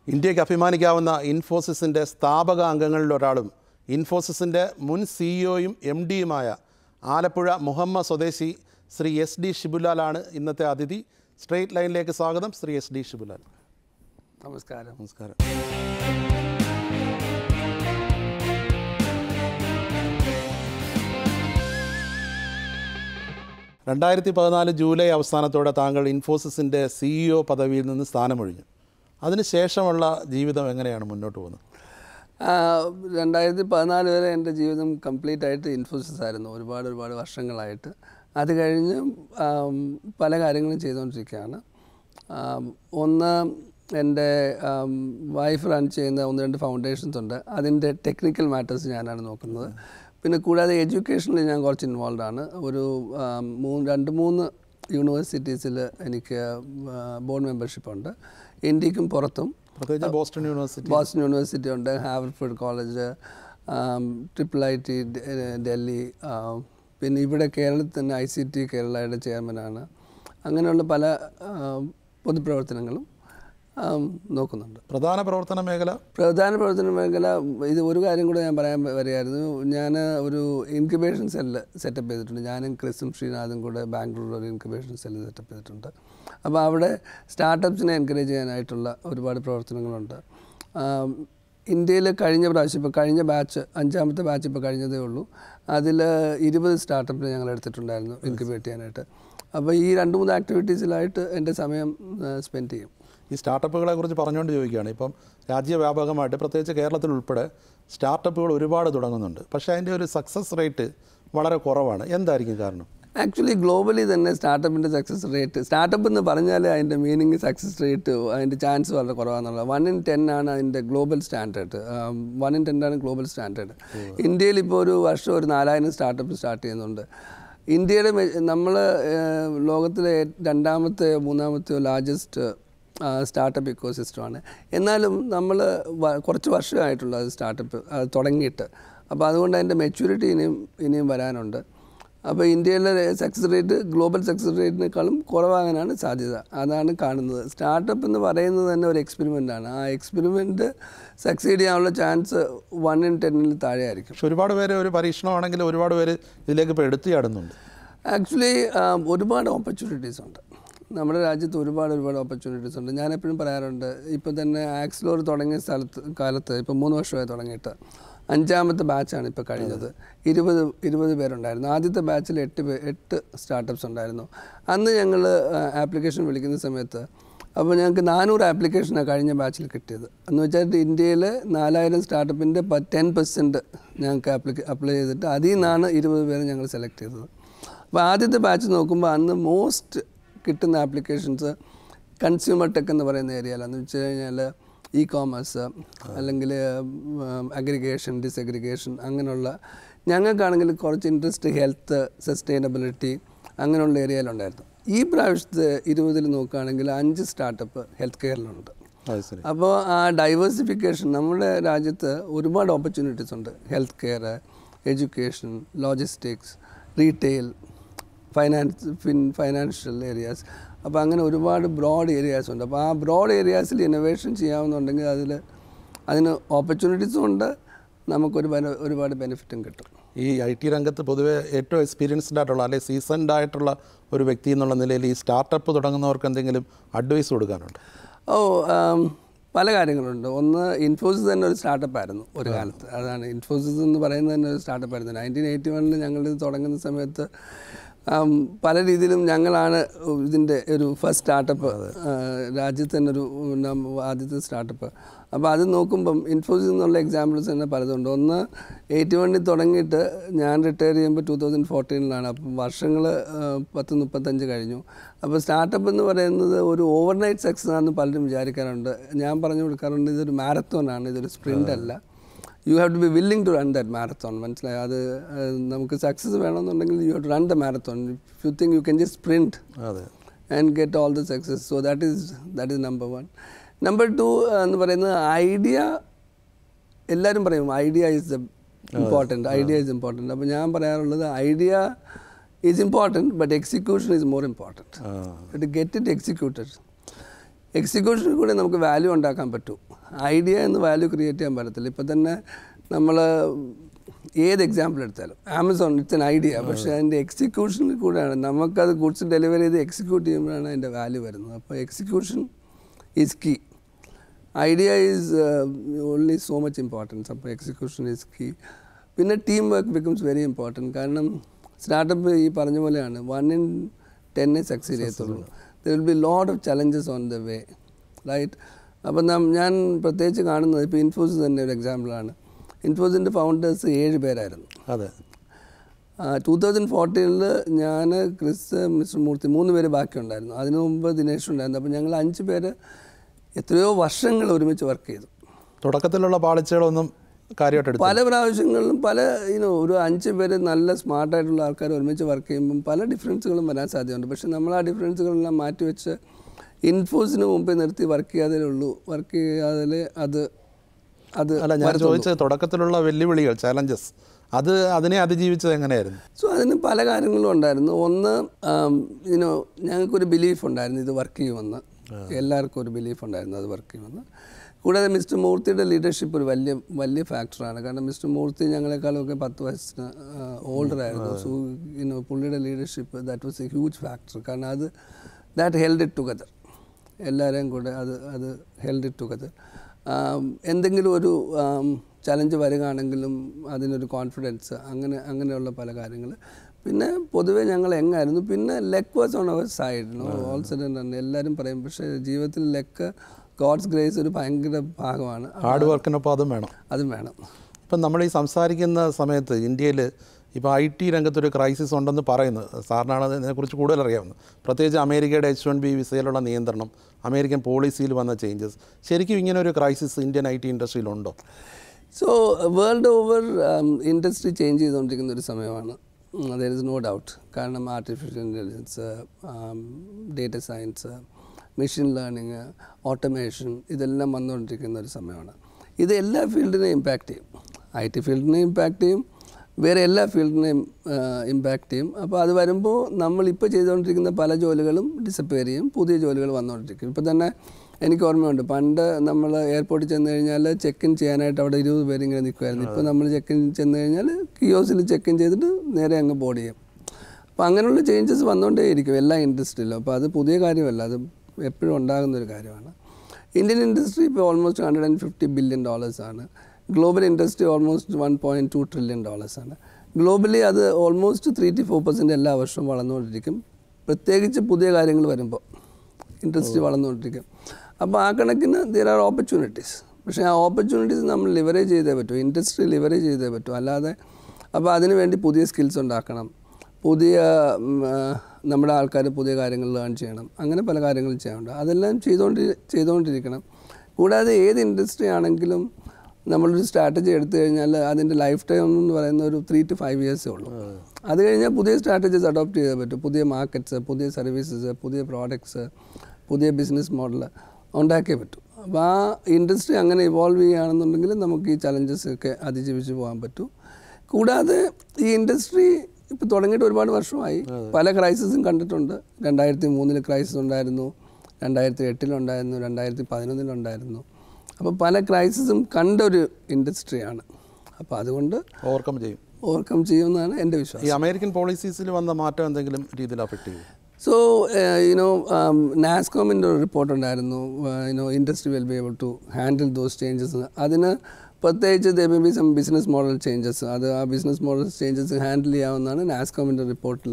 ഇന്ത്യക്ക് അഭിമാനിക്കാവുന്ന ഇൻഫോസിസിൻ്റെ സ്ഥാപക അംഗങ്ങളിൽ ഒരാളും ഇൻഫോസിസിൻ്റെ മുൻ സിഇഒയും എം ഡിയുമായ ആലപ്പുഴ മുഹമ്മ സ്വദേശി ശ്രീ എസ് ഡി ഷിബുലാലാണ് ഇന്നത്തെ അതിഥി സ്ട്രെയിറ്റ് ലൈനിലേക്ക് സ്വാഗതം ശ്രീ എസ് ഡി ഷിബുലാൽ നമസ്കാരം നമസ്കാരം രണ്ടായിരത്തി പതിനാല് ജൂലൈ അവസാനത്തോടെ താങ്കൾ ഇൻഫോസിസിൻ്റെ സിഇഒ പദവിയിൽ നിന്ന് സ്ഥാനമൊഴിഞ്ഞു അതിനുശേഷമുള്ള ജീവിതം എങ്ങനെയാണ് മുന്നോട്ട് പോകുന്നത് ആ, രണ്ടായിരത്തി പതിനാല് വരെ എൻ്റെ ജീവിതം കംപ്ലീറ്റ് ആയിട്ട് ഇൻഫോസിസ് ആയിരുന്നു ഒരുപാട് ഒരുപാട് വർഷങ്ങളായിട്ട് അത് കഴിഞ്ഞ് ആം, പല കാര്യങ്ങളും ചെയ്തുകൊണ്ടിരിക്കുകയാണ് ആം, ഒന്ന് എൻ്റെ വൈഫ് റൺ ചെയ്യുന്ന ഒന്ന് രണ്ട് ഫൗണ്ടേഷൻസ് ഉണ്ട് അതിൻ്റെ ടെക്നിക്കൽ മാറ്റേഴ്സ് ഞാനാണ് നോക്കുന്നത് പിന്നെ കൂടാതെ എഡ്യൂക്കേഷനിൽ ഞാൻ കുറച്ച് ഇൻവോൾവ് ആണ് ഒരു ആം, മൂന്ന് രണ്ട് മൂന്ന് യൂണിവേഴ്സിറ്റീസിൽ എനിക്ക് ബോർഡ് മെമ്പർഷിപ്പ് ഉണ്ട് ഇന്ത്യക്കും പുറത്തും പ്രത്യേകിച്ച് ബോസ്റ്റൺ യൂണിവേഴ്സിറ്റി ബോസ്റ്റൺ യൂണിവേഴ്സിറ്റി ഉണ്ട് Haverford college triple I T Delhi um, പിന്നെ ഇവിടെ കേരളത്തിൽ തന്നെ ഐ സി ടി കേരളയുടെ ചെയർമാനാണ് അങ്ങനെയുള്ള പല ആം, പൊതുപ്രവർത്തനങ്ങളും ആം, നോക്കുന്നുണ്ട് പ്രധാന പ്രവർത്തന മേഖല പ്രധാന പ്രവർത്തന മേഖല ഇത് ഒരു കാര്യം കൂടെ ഞാൻ പറയാൻ വരികയായിരുന്നു ഞാൻ ഒരു ഇൻക്യുബേഷൻ സെല്ല് സെറ്റപ്പ് ചെയ്തിട്ടുണ്ട് ഞാനും ക്രിസും ശ്രീനാഥും കൂടെ ബാംഗ്ലൂരിൽ ഒരു ഇൻക്യുബേഷൻ സെല്ല് സെറ്റപ്പ് ചെയ്തിട്ടുണ്ട് അപ്പോൾ അവിടെ സ്റ്റാർട്ടപ്സിനെ എൻകറേജ് ചെയ്യാനായിട്ടുള്ള ഒരുപാട് പ്രവർത്തനങ്ങളുണ്ട് ആം, ഇന്ത്യയിൽ കഴിഞ്ഞ പ്രാവശ്യം ഇപ്പോൾ കഴിഞ്ഞ ബാച്ച് അഞ്ചാമത്തെ ബാച്ച് ഇപ്പോൾ കഴിഞ്ഞതേ ഉള്ളൂ അതിൽ ഇരുപത് സ്റ്റാർട്ടപ്പിനെ ഞങ്ങൾ എടുത്തിട്ടുണ്ടായിരുന്നു ഇൻക്യുബേറ്റ് ചെയ്യാനായിട്ട് അപ്പോൾ ഈ രണ്ട് മൂന്ന് ആക്ടിവിറ്റീസിലായിട്ട് എൻ്റെ സമയം സ്പെൻഡ് ചെയ്യും ഈ സ്റ്റാർട്ടപ്പുകളെ കുറിച്ച് പറഞ്ഞുകൊണ്ട് ചോദിക്കുകയാണ് ഇപ്പം രാജ്യവ്യാപകമായിട്ട് പ്രത്യേകിച്ച് കേരളത്തിൽ ഉൾപ്പെടെ സ്റ്റാർട്ടപ്പുകൾ ഒരുപാട് തുടങ്ങുന്നുണ്ട് പക്ഷേ അതിൻ്റെ ഒരു സക്സസ് റേറ്റ് വളരെ കുറവാണ് എന്തായിരിക്കും കാരണം ആക്ച്വലി ഗ്ലോബലി തന്നെ സ്റ്റാർട്ടപ്പിൻ്റെ സക്സസ് റേറ്റ് സ്റ്റാർട്ടപ്പ് എന്ന് പറഞ്ഞാൽ അതിൻ്റെ മീനിങ് സക്സസ് റേറ്റ് അതിൻ്റെ ചാൻസ് വളരെ കുറവാണെന്നുള്ളത് വൺ ഇൻ ടെൻ ആണ് അതിൻ്റെ global standard one in ten ആണ് ഗ്ലോബൽ സ്റ്റാൻഡേർഡ് ഇന്ത്യയിൽ ഇപ്പോൾ ഒരു വർഷം ഒരു നാലായിരം സ്റ്റാർട്ടപ്പ് സ്റ്റാർട്ട് ചെയ്യുന്നുണ്ട് ഇന്ത്യയുടെ നമ്മൾ ലോകത്തിലെ രണ്ടാമത്തെ മൂന്നാമത്തെയോ ലാർജസ്റ്റ് സ്റ്റാർട്ടപ്പ് ഇക്കോ സിസ്റ്റമാണ് എന്നാലും നമ്മൾ കുറച്ച് വർഷമായിട്ടുള്ള സ്റ്റാർട്ടപ്പ് തുടങ്ങിയിട്ട് അപ്പോൾ അതുകൊണ്ട് അതിൻ്റെ മെച്യൂരിറ്റി ഇനിയും ഇനിയും വരാനുണ്ട് അപ്പോൾ ഇന്ത്യയിലെ സക്സസ് റേറ്റ് ഗ്ലോബൽ സക്സസ് റേറ്റിനേക്കാളും കുറവാകാനാണ് സാധ്യത അതാണ് കാണുന്നത് സ്റ്റാർട്ടപ്പ് എന്ന് പറയുന്നത് തന്നെ ഒരു എക്സ്പെരിമെൻ്റ് ആണ് ആ എക്സ്പെരിമെൻറ്റ് സക്സീഡ് ചെയ്യാനുള്ള ചാൻസ് വൺ ഇൻ ടെന്നിൽ താഴെ ആയിരിക്കും പക്ഷെ ഒരുപാട് പേര് ഒരു പരീക്ഷണമാണെങ്കിൽ ഒരുപാട് പേര് ഇതിലേക്ക് ഇപ്പോൾ എടുത്തു ചാടുന്നുണ്ട് ആക്ച്വലി ഒരുപാട് ഓപ്പർച്യൂണിറ്റീസ് ഉണ്ട് നമ്മുടെ രാജ്യത്ത് ഒരുപാട് ഒരുപാട് ഓപ്പർച്യൂണിറ്റീസ് ഉണ്ട് ഞാൻ എപ്പോഴും പറയാറുണ്ട് ഇപ്പോൾ തന്നെ ആക്സ്ലോർ തുടങ്ങിയ സ്ഥലത്ത് കാലത്ത് ഇപ്പോൾ മൂന്ന് വർഷമായി തുടങ്ങിയിട്ട് അഞ്ചാമത്തെ ബാച്ചാണ് ഇപ്പോൾ കഴിഞ്ഞത് ഇരുപത് ഇരുപത് പേരുണ്ടായിരുന്നു ആദ്യത്തെ ബാച്ചിൽ എട്ട് പേ എട്ട് സ്റ്റാർട്ടപ്സ് ഉണ്ടായിരുന്നു അന്ന് ഞങ്ങൾ ആപ്ലിക്കേഷൻ വിളിക്കുന്ന സമയത്ത് അപ്പോൾ ഞങ്ങൾക്ക് നാനൂറ് ആപ്ലിക്കേഷനാണ് കഴിഞ്ഞ ബാച്ചിൽ കിട്ടിയത് എന്ന് വെച്ചാൽ ഇന്ത്യയിൽ നാലായിരം സ്റ്റാർട്ടപ്പിൻ്റെ ടെൻ പെർസെൻറ്റ് ഞങ്ങൾക്ക് ആപ്ലിക്ക അപ്ലൈ ചെയ്തിട്ട് അതിൽ നിന്നാണ് ഇരുപത് പേര് ഞങ്ങൾ സെലക്ട് ചെയ്തത് അപ്പോൾ ആദ്യത്തെ ബാച്ച് നോക്കുമ്പോൾ അന്ന് മോസ്റ്റ് കിട്ടുന്ന ആപ്ലിക്കേഷൻസ് കൺസ്യൂമർ ടെക് എന്ന് പറയുന്ന ഏരിയയിലാണെന്ന് വെച്ച് കഴിഞ്ഞാൽ ഇ കോമേഴ്സ് അല്ലെങ്കിൽ അഗ്രിഗേഷൻ ഡിസഗ്രിഗേഷൻ അങ്ങനെയുള്ള ഞങ്ങൾക്കാണെങ്കിൽ കുറച്ച് ഇൻട്രസ്റ്റ് ഹെൽത്ത് സസ്റ്റൈനബിലിറ്റി അങ്ങനെയുള്ള ഏരിയയിലുണ്ടായിരുന്നു ഈ പ്രാവശ്യത്തെ ഇരുപതിൽ നോക്കുകയാണെങ്കിൽ അഞ്ച് സ്റ്റാർട്ടപ്പ് ഹെൽത്ത് കെയറിലുണ്ട് അത് ശരി അപ്പോൾ ആ ഡൈവേഴ്സിഫിക്കേഷൻ നമ്മുടെ രാജ്യത്ത് ഒരുപാട് ഓപ്പർച്യൂണിറ്റീസ് ഉണ്ട് health care education logistics retail finance fin financial areas അപ്പോൾ അങ്ങനെ ഒരുപാട് ബ്രോഡ് ഏരിയാസ് ഉണ്ട് അപ്പോൾ ആ ബ്രോഡ് ഏരിയാസിൽ ഇന്നോവേഷൻ ചെയ്യാമെന്നുണ്ടെങ്കിൽ അതിൽ അതിന് ഓപ്പർച്യൂണിറ്റീസും ഉണ്ട് നമുക്കൊരു ബെന- ഒരുപാട് ബെനിഫിറ്റും കിട്ടും ഈ ഐ ടി രംഗത്ത് പൊതുവെ ഏറ്റവും എക്സ്പീരിയൻസ്ഡ് ആയിട്ടുള്ള അല്ലെങ്കിൽ സീസൺഡ് ആയിട്ടുള്ള ഒരു വ്യക്തി എന്നുള്ള നിലയിൽ ഈ സ്റ്റാർട്ടപ്പ് തുടങ്ങുന്നവർക്ക് എന്തെങ്കിലും അഡ്വൈസ് കൊടുക്കാനുണ്ട് ഓ ആം, പല കാര്യങ്ങളുണ്ട് ഒന്ന് ഇൻഫോസിസ് തന്നെ ഒരു സ്റ്റാർട്ടപ്പ് ആയിരുന്നു ഒരു കാലത്ത് അതാണ് ഇൻഫോസിസ് എന്ന് പറയുന്നത് തന്നെ ഒരു സ്റ്റാർട്ടപ്പ് ആയിരുന്നു നയൻറ്റീൻ എയ്റ്റി വണ്ണിൽ ഞങ്ങളിത് തുടങ്ങുന്ന സമയത്ത് ആം, പല രീതിയിലും ഞങ്ങളാണ് ഇതിൻ്റെ ഒരു ഫസ്റ്റ് സ്റ്റാർട്ടപ്പ് രാജ്യത്ത് തന്നെ ഒരു നം- ആദ്യത്തെ സ്റ്റാർട്ടപ്പ് അപ്പോൾ അത് നോക്കുമ്പം ഇൻഫോസിസ് എന്നുള്ള എക്സാമ്പിൾസ് തന്നെ പലതുണ്ട് ഒന്ന് എയ്റ്റി വണ്ണിൽ തുടങ്ങിയിട്ട് ഞാൻ റിട്ടയർ ചെയ്യുമ്പോൾ ടൂ തൗസൻഡ് ഫോർട്ടീനിലാണ് അപ്പം വർഷങ്ങൾ പത്ത് മുപ്പത്തഞ്ച് കഴിഞ്ഞു അപ്പോൾ സ്റ്റാർട്ടപ്പ് എന്ന് പറയുന്നത് ഒരു ഓവർനൈറ്റ് സക്സസ് ആണെന്ന് പലരും വിചാരിക്കാറുണ്ട് ഞാൻ പറഞ്ഞു കൊടുക്കാറുണ്ട് ഇതൊരു മാരത്തോൺ ആണ് ഇതൊരു സ്പ്രിൻ്റ് അല്ല you have to be willing to run that marathon മനസ്സിലായി അത് ഏഹ്, നമുക്ക് സക്സസ് വേണമെന്നുണ്ടെങ്കിൽ you have to run the marathon you think you can just sprint അതെ and get all the success so that is that is number one number two എന്ന് പറയുന്നത് idea എല്ലാവരും പറയും idea is the important idea is important അപ്പോൾ ഞാൻ പറയാറുള്ളത് idea is important but execution is more important ആ to get it executed എക്സിക്യൂഷനിൽ കൂടെ നമുക്ക് വാല്യൂ ഉണ്ടാക്കാൻ പറ്റും ഐഡിയ എന്ന് വാല്യൂ ക്രിയേറ്റ് ചെയ്യാൻ പറ്റത്തില്ല ഇപ്പം തന്നെ നമ്മൾ ഏത് എക്സാമ്പിൾ എടുത്താലും ആമസോൺ ഇറ്റ്സ് എൻ ഐഡിയ പക്ഷേ അതിൻ്റെ എക്സിക്യൂഷനിൽ കൂടെയാണ് നമുക്കത് ഗുഡ്സ് ഡെലിവറി ചെയ്ത് എക്സിക്യൂട്ട് ചെയ്യുമ്പോഴാണ് അതിൻ്റെ വാല്യൂ വരുന്നത് അപ്പോൾ execution is key idea is only so much importance അപ്പോൾ എക്സിക്യൂഷൻ ഈസ് കീ പിന്നെ team work becomes very important കാരണം സ്റ്റാർട്ടപ്പ് ഈ പറഞ്ഞ പോലെയാണ് വൺ ഇൻ ടെന്നെ സക്സീഡ് ചെയ്യത്തുള്ളൂ there will be lot of challenges on the way right അപ്പം നാം ഞാൻ പ്രത്യേകിച്ച് കാണുന്നത് ഇപ്പോൾ ഇൻഫോസിസ് തന്നെ ഒരു എക്സാമ്പിളാണ് ഇൻഫോസിൻ്റെ ഫൗണ്ടേഴ്സ് ഏഴ് പേരായിരുന്നു അതെ ടൂ തൗസൻഡ് ഫോർട്ടീനിൽ ഞാൻ ക്രിസ് മിസ്റ്റർ മൂർത്തി മൂന്ന് പേര് ബാക്കിയുണ്ടായിരുന്നു അതിനു മുമ്പ് ദിനേശ് ഉണ്ടായിരുന്നു അപ്പോൾ ഞങ്ങൾ അഞ്ച് പേര് എത്രയോ വർഷങ്ങൾ ഒരുമിച്ച് വർക്ക് ചെയ്തു തുടക്കത്തിലുള്ള പാളിച്ചകളൊന്നും കാര്യമായിട്ട് എടുത്തു പല പ്രാവശ്യങ്ങളിലും പല ഇനോ ഒരു അഞ്ച് പേര് നല്ല സ്മാർട്ടായിട്ടുള്ള ആൾക്കാർ ഒരുമിച്ച് വർക്ക് ചെയ്യുമ്പം പല ഡിഫറൻസുകളും വരാൻ സാധ്യതയുണ്ട് പക്ഷെ നമ്മൾ ആ ഡിഫറൻസുകളെല്ലാം മാറ്റിവെച്ച് ഇൻഫോസിന് മുമ്പേ നിർത്തി വർക്ക് ചെയ്യാതേ ഉള്ളൂ വർക്ക് ചെയ്യാതെ അത് അത് അല്ല ഞാൻ ചോദിച്ചത് തുടക്കത്തിലുള്ള വെല്ലുവിളികൾ ചാലഞ്ചസ് അത് അതിനെ അതിജീവിച്ചത് എങ്ങനെയായിരുന്നു സോ അതിന് പല കാര്യങ്ങളും ഉണ്ടായിരുന്നു ഒന്ന് യുനോ ഞങ്ങൾക്കൊരു ബിലീഫ് ഉണ്ടായിരുന്നു ഇത് വർക്ക് ചെയ്യുമെന്ന് എല്ലാവർക്കും ഒരു ബിലീഫ് ഉണ്ടായിരുന്നു അത് വർക്ക് ചെയ്യുമെന്ന് കൂടാതെ മിസ്റ്റർ മൂർത്തിയുടെ ലീഡർഷിപ്പ് ഒരു വലിയ വലിയ ഫാക്ടറാണ് കാരണം മിസ്റ്റർ മൂർത്തി ഞങ്ങളെക്കാളൊക്കെ പത്ത് വയസ്സിന് ഓൾഡർ ആയിരുന്നു സോ യുനോ പുള്ളിയുടെ leadership that was a huge factor കാരണം അത് ദാറ്റ് ഹെൽഡ് ഇറ്റ് ടുഗദർ എല്ലാവരെയും കൂടെ അത് അത് ഹെൽഡ് ഇറ്റ് ടുഗദർ എന്തെങ്കിലും ഒരു ചലഞ്ച് വരികയാണെങ്കിലും അതിനൊരു കോൺഫിഡൻസ് അങ്ങനെ അങ്ങനെയുള്ള പല കാര്യങ്ങൾ പിന്നെ പൊതുവേ ഞങ്ങൾ എങ്ങായിരുന്നു പിന്നെ luck was on our side all sudden തന്നെ എല്ലാവരും പറയും പക്ഷേ ജീവിതത്തിൽ ലെക്ക് ഗോഡ്സ് ഗ്രേസ് ഒരു ഭയങ്കര ഭാഗമാണ് ഹാർഡ് വർക്കിനൊപ്പം അതും വേണം അതും വേണം ഇപ്പം നമ്മൾ ഈ സംസാരിക്കുന്ന സമയത്ത് ഇന്ത്യയിൽ ഇപ്പോൾ ഐ ടി രംഗത്തൊരു ക്രൈസിസ് ഉണ്ടെന്ന് പറയുന്നത് സാറിനാണ് അതിനെക്കുറിച്ച് കൂടുതൽ അറിയാവുന്നത് പ്രത്യേകിച്ച് അമേരിക്കയുടെ എച്ച് വൺ ബി വിസയിലുള്ള നിയന്ത്രണം അമേരിക്കൻ പോളിസിയിൽ വന്ന ചേഞ്ചസ് ശരിക്കും ഇങ്ങനെ ഒരു ക്രൈസിസ് ഇന്ത്യൻ ഐ ടി ഇൻഡസ്ട്രിയിലുണ്ടോ so world over industry change ചെയ്തുകൊണ്ടിരിക്കുന്ന ഒരു സമയമാണ് ദർ ഇസ് നോ ഡൗട്ട് കാരണം artificial intelligence data science machine learning automation ഇതെല്ലാം വന്നുകൊണ്ടിരിക്കുന്ന ഒരു സമയമാണ് ഇത് എല്ലാ ഫീൽഡിനെയും ഇമ്പാക്റ്റ് ചെയ്യും ഐ ടി ഫീൽഡിനെ ഇമ്പാക്റ്റ് ചെയ്യും വേറെ എല്ലാ ഫീൽഡിനെയും ഇമ്പാക്റ്റ് ചെയ്യും അപ്പോൾ അത് വരുമ്പോൾ നമ്മളിപ്പോൾ ചെയ്തുകൊണ്ടിരിക്കുന്ന പല ജോലികളും ഡിസപ്പയർ ചെയ്യും പുതിയ ജോലികൾ വന്നുകൊണ്ടിരിക്കും ഇപ്പോൾ തന്നെ എനിക്ക് ഓർമ്മയുണ്ട് പണ്ട് നമ്മൾ എയർപോർട്ടിൽ ചെന്ന് കഴിഞ്ഞാൽ ചെക്ക് ഇൻ ചെയ്യാനായിട്ട് അവിടെ ഇരുപത് പേര് ഇങ്ങനെ നിൽക്കുമായിരുന്നു ഇപ്പോൾ നമ്മൾ ചെക്ക് ഇൻ ചെന്ന് കഴിഞ്ഞാൽ കിയോസിൽ ചെക്ക് ഇൻ ചെയ്തിട്ട് നേരെ അങ്ങ് ബോർഡ് ചെയ്യും അപ്പോൾ അങ്ങനെയുള്ള ചേഞ്ചസ് വന്നുകൊണ്ടേയിരിക്കും എല്ലാ ഇൻഡസ്ട്രിയിലും അപ്പോൾ അത് പുതിയ കാര്യമല്ല അത് എപ്പോഴും ഉണ്ടാകുന്ന ഒരു കാര്യമാണ് ഇന്ത്യൻ ഇൻഡസ്ട്രി ഇപ്പോൾ almost hundred and fifty billion ഡോളേഴ്സാണ് global industry almost one point two trillion ഡോളേഴ്സാണ് ഗ്ലോബലി അത് almost three two four percent എല്ലാ വർഷവും വളർന്നുകൊണ്ടിരിക്കും പ്രത്യേകിച്ച് പുതിയ കാര്യങ്ങൾ വരുമ്പോൾ ഇൻഡസ്ട്രി വളർന്നുകൊണ്ടിരിക്കും അപ്പോൾ ആ കണക്കിന് ദിർ ആർ ഓപ്പർച്യൂണിറ്റീസ് പക്ഷേ ആ ഓപ്പർച്യൂണിറ്റീസ് നമ്മൾ ലിവറേജ് ചെയ്തേ പറ്റൂ ഇൻഡസ്ട്രി ലിവറേജ് ചെയ്തേ പറ്റൂ അല്ലാതെ അപ്പോൾ അതിന് വേണ്ടി പുതിയ സ്കിൽസ് ഉണ്ടാക്കണം പുതിയ ഉം, ആ, നമ്മുടെ ആൾക്കാർ പുതിയ കാര്യങ്ങൾ ലേൺ ചെയ്യണം അങ്ങനെ പല കാര്യങ്ങളും ചെയ്യാനുണ്ട് അതെല്ലാം ചെയ്തുകൊണ്ട് ചെയ്തുകൊണ്ടിരിക്കണം കൂടാതെ ഏത് ഇൻഡസ്ട്രി ആണെങ്കിലും നമ്മളൊരു സ്ട്രാറ്റജി എടുത്തു കഴിഞ്ഞാൽ അതിൻ്റെ ലൈഫ് ടൈം എന്ന് പറയുന്ന ഒരു ത്രീ ടു ഫൈവ് ഇയേഴ്സേ ഉള്ളൂ അത് കഴിഞ്ഞാൽ പുതിയ സ്ട്രാറ്റജീസ് അഡോപ്റ്റ് ചെയ്തേ പറ്റും പുതിയ മാർക്കറ്റ്സ് പുതിയ സർവീസസ് പുതിയ പ്രോഡക്ട്സ് പുതിയ ബിസിനസ് മോഡൽ ഉണ്ടാക്കിയേ പറ്റൂ അപ്പോൾ ആ ഇൻഡസ്ട്രി അങ്ങനെ ഇവോൾവ് ചെയ്യുകയാണെന്നുണ്ടെങ്കിൽ നമുക്ക് ഈ ചലഞ്ചസ് ഒക്കെ അതിജീവിച്ച് പോകാൻ പറ്റും കൂടാതെ ഈ ഇൻഡസ്ട്രി ഇപ്പോൾ തുടങ്ങിയിട്ട് ഒരുപാട് വർഷമായി പല ക്രൈസിസും കണ്ടിട്ടുണ്ട് രണ്ടായിരത്തി മൂന്നിൽ ക്രൈസിസ് ഉണ്ടായിരുന്നു രണ്ടായിരത്തി എട്ടിലുണ്ടായിരുന്നു രണ്ടായിരത്തി പതിനൊന്നിലുണ്ടായിരുന്നു അപ്പോൾ പല ക്രൈസിസും കണ്ട ഒരു ഇൻഡസ്ട്രിയാണ് അപ്പോൾ അതുകൊണ്ട് ഓവർകം ചെയ്യും ഓവർകം ചെയ്യുമെന്നാണ് എൻ്റെ വിശ്വാസം ഈ അമേരിക്കൻ പോളിസീസിൽ വന്ന മാറ്റം എന്തെങ്കിലും രീതിയിൽ അഫക്റ്റ് ചെയ്യും സോ യുനോ നാസ്കോമിൻ്റെ ഒരു റിപ്പോർട്ട് ഉണ്ടായിരുന്നു you know industry will be able to handle those changes അതിന് പ്രത്യേകിച്ച് they may be some business model changes അത് ആ ബിസിനസ് മോഡൽ ചേഞ്ചസ് ഹാൻഡിൽ ചെയ്യാവുന്നതാണ് നാസ്കോമിൻ്റെ റിപ്പോർട്ടിൽ